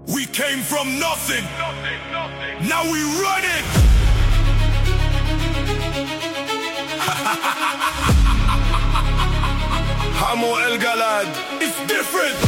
We came from nothing. Now we run it. Hamo El Galad. It's different.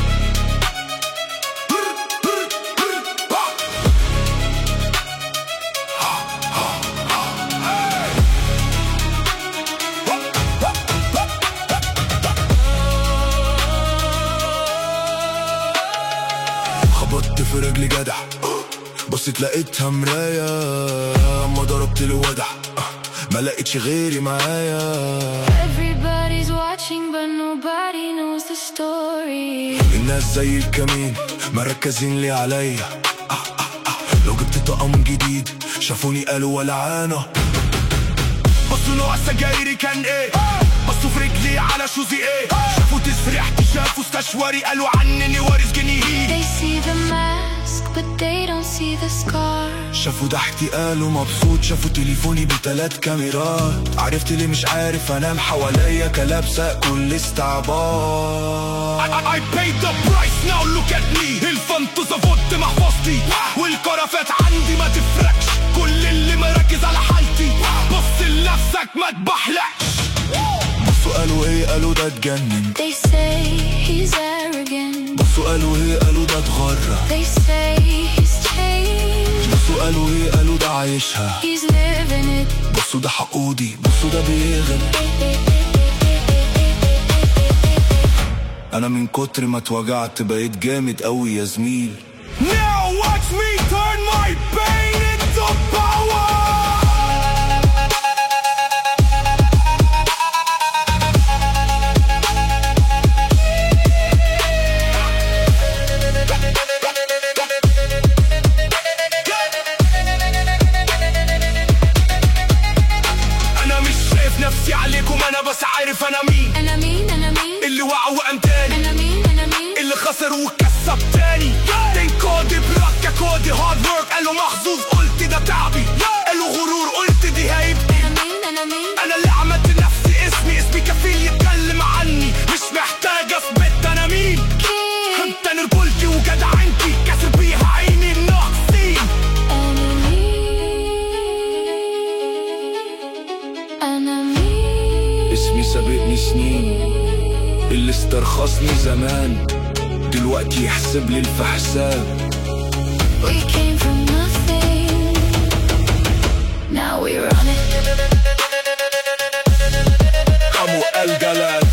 خبطت في رجلي جدع بصيت لقيتها مراية اما ضربت الودع ما لقيتش غيري معايا Everybody's watching, but nobody knows the story. الناس زي الكمين مركزين لي عليا آه آه آه. لو جبت طقم جديد شافوني قالوا ولعانة بصوا نوع سجايري كان ايه بصوا في رجلي على شوزي ايه شافوا تسريحتي شافوا استشواري قالوا عنني وارث جنيه They see the mask, but they don't see the scar. شافوا ضحكتي قالوا مبسوط شافوا تليفوني بتلات كاميرات عرفت ليه مش عارف انام حواليا كلابسة كل استعباط I, I, I paid the price now look at me الفنطوزة فوت محفظتي والكرافات عندي ما تفرقش كل اللي مركز على حالتي بص لنفسك ما تبحلقش بصوا قالوا ايه قالوا ده اتجنن They say he's arrogant. بصوا قالوا ايه قالوا ده اتغرى They say he's changed. بصوا قالوا ايه قالوا ده عايشها He's living it. بصوا ده حقودي بصوا ده بيغني انا من كتر ما اتوجعت بقيت جامد قوي يا زميل Now watch me turn my pain into power انا مش شايف نفسي عليكم انا بس عارف انا مين أنا مين أنا مين اللي وقع وقام تاني أنا مين أنا مين اللي خسر وكسب تاني دين كودي بركة كودي هارد ورك قالوا محظوظ قلت ده تعبي قالوا غرور قلت دي هيبتي أنا مين أنا مين انا اللي عملت لنفسي اسمي اسمي كفيل يتكلم عني مش محتاج اثبت انا مين كيف انت رجولتي وجدعنتي كاسر بيها عيني الناقصين أنا مين أنا مين اسمي سابقني سنين اللي استرخصني زمان دلوقتي يحسب لي في حساب We came from nothing. Now we run it. حمو الجلال